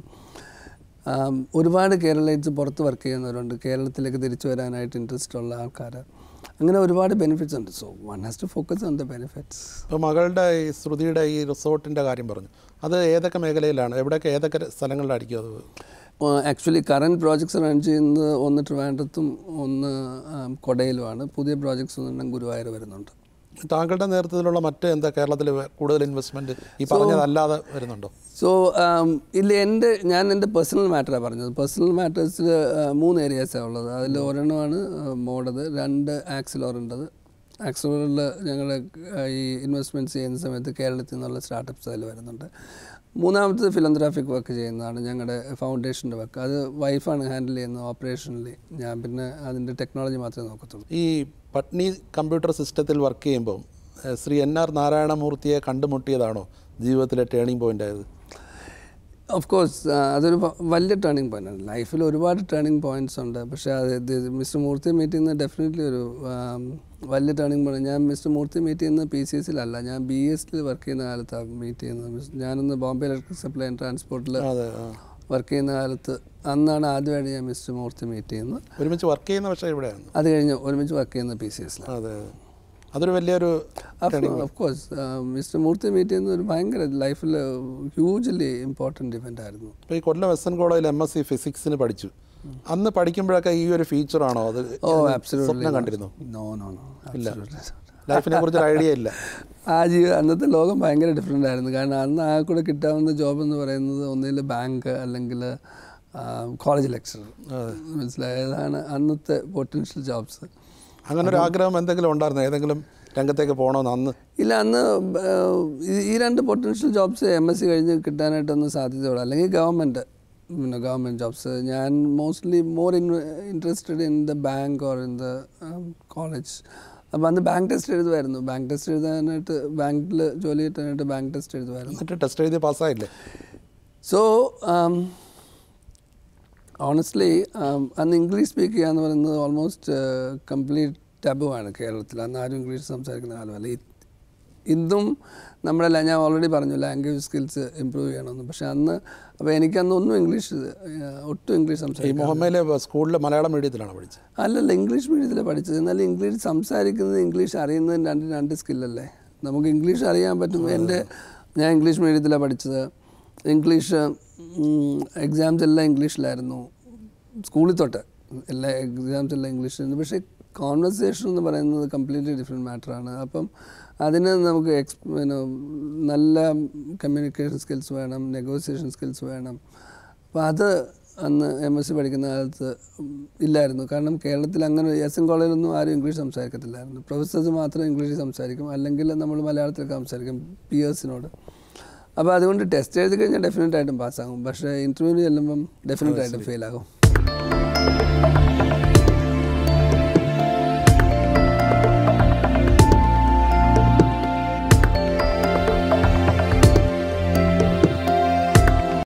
ഒരുപാട് കേരളൈറ്റ്സ് പുറത്ത് വർക്ക് ചെയ്യുന്നവരുണ്ട് കേരളത്തിലേക്ക് തിരിച്ചു വരാനായിട്ട് ഇൻട്രസ്റ്റ് ഉള്ള ആൾക്കാർ അങ്ങനെ ഒരുപാട് ബെനിഫിറ്റ്സ് ഉണ്ട് so one has to focus on the benefits ഇപ്പോൾ മകളുടെ ഈ ശ്രുതിയുടെ ഈ റിസോർട്ടിൻ്റെ കാര്യം പറഞ്ഞു അത് ഏതൊക്കെ മേഖലയിലാണ് എവിടെയൊക്കെ ഏതൊക്കെ സ്ഥലങ്ങളിലായിരിക്കും അത് ആക്ച്വലി കറൻറ്റ് പ്രോജക്ട്സ് റൺ ചെയ്യുന്നത് ഒന്ന് ട്രിവാൻഡ്രത്തും ഒന്ന് ആം, കൊടയിലുമാണ് പുതിയ പ്രോജക്ട്സ് ഒന്നും ഗുരുവായൂർ വരുന്നുണ്ട് താങ്കളുടെ നേതൃത്വത്തിലുള്ള മറ്റ് എന്താ കേരളത്തിൽ കൂടുതൽ ഇൻവെസ്റ്റ്മെൻറ്റ് ഈ പറഞ്ഞതല്ലാതെ വരുന്നുണ്ടോ സോ ഇല്ല എൻ്റെ ഞാൻ എൻ്റെ പേഴ്സണൽ മാറ്ററാണ് പറഞ്ഞത് പേഴ്സണൽ മാറ്റേഴ്സിൽ മൂന്ന് ഏരിയാസാണ് ഉള്ളത് അതിൽ ഒരെണ്ണമാണ് മോഡത് രണ്ട് ആക്സിലോറുണ്ടത് ആക്സിലോറിൽ ഞങ്ങൾ ഈ ഇൻവെസ്റ്റ്മെൻറ്റ്സ് ചെയ്യുന്ന സമയത്ത് കേരളത്തിൽ നിന്നുള്ള സ്റ്റാർട്ടപ്സ് അതിൽ വരുന്നുണ്ട് മൂന്നാമത്തത് ഫിലന്ത്രാഫിക് വർക്ക് ചെയ്യുന്നതാണ് ഞങ്ങളുടെ ഫൗണ്ടേഷൻ്റെ വർക്ക് അത് വൈഫാണ് ഹാൻഡിൽ ചെയ്യുന്നത് ഓപ്പറേഷണലി ഞാൻ പിന്നെ അതിൻ്റെ ടെക്നോളജി മാത്രമേ നോക്കത്തുള്ളൂ ഈ പട്നി കമ്പ്യൂട്ടർ സിസ്റ്റത്തിൽ വർക്ക് ചെയ്യുമ്പം ഏഹ്, ശ്രീ എൻ ആർ നാരായണമൂർത്തിയെ കണ്ടുമുട്ടിയതാണോ ജീവിതത്തിലെ ടേണിംഗ് പോയിന്റ് ആയത് ഓഫ് കോഴ്സ് അതൊരു വ- വലിയ ടേണിംഗ് പോയിന്റ് ആണ് ലൈഫിൽ ഒരുപാട് ടേണിംഗ് പോയിന്റ്സ് ഉണ്ട് പക്ഷേ അത് മിസ്റ്റർ മൂർത്തി മീറ്റ് ചെയ്യുന്നത് ഡെഫിനറ്റ്ലി ഒരു ആം, വലിയ ടേണിംഗ് പോയിന്റ് ഞാൻ മിസ്റ്റർ മൂർത്തി മീറ്റ് ചെയ്യുന്നത് പി സി എസിലല്ല ഞാൻ ബി എസിൽ വർക്ക് ചെയ്യുന്ന കാലത്താണ് മീറ്റ് ചെയ്യുന്നത് മിസ്- ഞാനൊന്ന് ബോംബെ ഇലക്ട്രിക് സപ്ലൈ ആൻഡ് ട്രാൻസ്പോർട്ടിൽ അതെ ആ. വർക്ക് ചെയ്യുന്ന കാലത്ത് അന്നാണ് ആദ്യമായിട്ട് ഞാൻ മിസ്റ്റർ മൂർത്തി മീറ്റ് ചെയ്യുന്നത് ഒരുമിച്ച് വർക്ക് ചെയ്യുന്ന പക്ഷേ ഇവിടെയാണ് അത് കഴിഞ്ഞ് ഒരുമിച്ച് വർക്ക് ചെയ്യുന്നത് പി സി എസിലാണ് അതെ അതെ അതൊരു വലിയൊരു of course mister Murthy meet ചെയ്യുന്നത് ഒരു ഭയങ്കര ലൈഫിൽ ഹ്യൂജ്ലി ഇമ്പോർട്ടൻറ്റ് ഇവൻ്റ് ആയിരുന്നു ഇപ്പോൾ ഈ കൊല്ലം എസ് എൻ കോളേജിൽ എം എസ് സി ഫിസിക്സിന് പഠിച്ചു അന്ന് പഠിക്കുമ്പോഴൊക്കെ ഈ ഒരു ഫീച്ചറാണോ അത് ഓ സ്വപ്നം ആബ്സലൂട്ട്ലി കണ്ടിരുന്നു നോ നോ നോ ലൈഫിനെ കുറിച്ച് ഒരു ഐഡിയ ഇല്ല ആ ജീവി അന്നത്തെ ലോകം ഭയങ്കര ഡിഫറെൻ്റ് ആയിരുന്നു കാരണം അന്ന് ആ കൂടെ കിട്ടാവുന്ന ജോബ് എന്ന് പറയുന്നത് ഒന്നിൽ ബാങ്ക് അല്ലെങ്കിൽ കോളേജ് ലെക്ചറർ മനസ്സിലായതാണ് അന്നത്തെ പൊട്ടൻഷ്യൽ ജോബ്സ് അങ്ങനെ ഒരു ആഗ്രഹം എന്തെങ്കിലും ഉണ്ടായിരുന്നു ഏതെങ്കിലും രംഗത്തേക്ക് പോകണമെന്ന് അന്ന് ഇല്ല അന്ന് ആ, ഈ- ഈ രണ്ട് potential jobs M S C കഴിഞ്ഞ് കിട്ടാനായിട്ടൊന്നും സാധ്യതയുള്ളൂ അല്ലെങ്കിൽ ഗവൺമെൻറ് പിന്നെ ഗവൺമെൻറ് ജോബ്സ് ഞാൻ mostly more in interested in the bank or in the college അപ്പോൾ അന്ന് ബാങ്ക് ടെസ്റ്റ് എഴുതുമായിരുന്നു ബാങ്ക് ടെസ്റ്റ് എഴുതാനായിട്ട് ബാങ്കിൽ ജോലി കിട്ടാനായിട്ട് ബാങ്ക് ടെസ്റ്റ് എഴുതുമായിരുന്നു എന്നിട്ട് ടെസ്റ്റ് എഴുതി പാസ്സായില്ലേ സോ ഓണസ്റ്റ്ലി അന്ന് ഇംഗ്ലീഷ് സ്പീക്ക് ചെയ്യുക എന്ന് പറയുന്നത് ഓൾമോസ്റ്റ് കംപ്ലീറ്റ് ടബു ആണ് കേരളത്തിൽ അന്ന് ആരും ഇംഗ്ലീഷ് സംസാരിക്കുന്ന കാലമല്ല ഇ- ഇന്നും നമ്മുടെ ല- ഞാൻ ഓൾറെഡി പറഞ്ഞു ലാംഗ്വേജ് സ്കിൽസ് ഇമ്പ്രൂവ് ചെയ്യണമെന്ന് പക്ഷേ അന്ന് അപ്പോൾ എനിക്കന്ന് ഒന്നും ഇംഗ്ലീഷ് ഏഹ്, ഒട്ടും ഇംഗ്ലീഷ് ഈ സംസാരിക്കും മുഹമ്മയിലെ സ്കൂളിൽ മലയാളം മീഡിയത്തിലാണ് പഠിച്ചത് അല്ലല്ല ഇംഗ്ലീഷ് മീഡിയത്തിലാണ് പഠിച്ചത് എന്നാൽ ഇംഗ്ലീഷ് സംസാരിക്കുന്നത് ഇംഗ്ലീഷ് അറിയുന്നതും രണ്ട് രണ്ട് സ്കില്ലല്ലേ നമുക്ക് ഇംഗ്ലീഷ് അറിയാൻ പറ്റും എൻ്റെ ഞാൻ ഇംഗ്ലീഷ് മീഡിയത്തിലാണ് പഠിച്ചത് ഇംഗ്ലീഷ് എക്സാംസ് എല്ലാം ഇംഗ്ലീഷിലായിരുന്നു സ്കൂളിൽ തൊട്ട് എല്ലാ എക്സാംസ് എല്ലാം ഇംഗ്ലീഷിലായിരുന്നു പക്ഷേ കോൺവെർസേഷൻ എന്ന് പറയുന്നത് കംപ്ലീറ്റ്ലി ഡിഫറെൻറ്റ് മാറ്ററാണ് അപ്പം അതിന് നമുക്ക് എക്സ് പിന്നെ നല്ല കമ്മ്യൂണിക്കേഷൻ സ്കിൽസ് വേണം നെഗോസിയേഷൻ സ്കിൽസ് വേണം അപ്പോൾ അത് അന്ന് എം എസ് സി പഠിക്കുന്ന കാലത്ത് ഇല്ലായിരുന്നു കാരണം കേരളത്തിൽ അങ്ങനെ എസ് എൻ കോളേജിലൊന്നും ആരും ഇംഗ്ലീഷ് സംസാരിക്കത്തില്ലായിരുന്നു പ്രൊഫസേഴ്സ് മാത്രം ഇംഗ്ലീഷ് സംസാരിക്കും അല്ലെങ്കിൽ നമ്മൾ മലയാളത്തിലൊക്കെ സംസാരിക്കും പിയേഴ്സിനോട് അപ്പോൾ അതുകൊണ്ട് ടെസ്റ്റ് എഴുതി കഴിഞ്ഞാൽ ഡെഫിനറ്റ് ആയിട്ടും പാസ്സാകും പക്ഷേ ഇൻ്റർവ്യൂവിന് ചെല്ലുമ്പം ഡെഫിനറ്റ് ആയിട്ടും ഫെയിൽ ആകും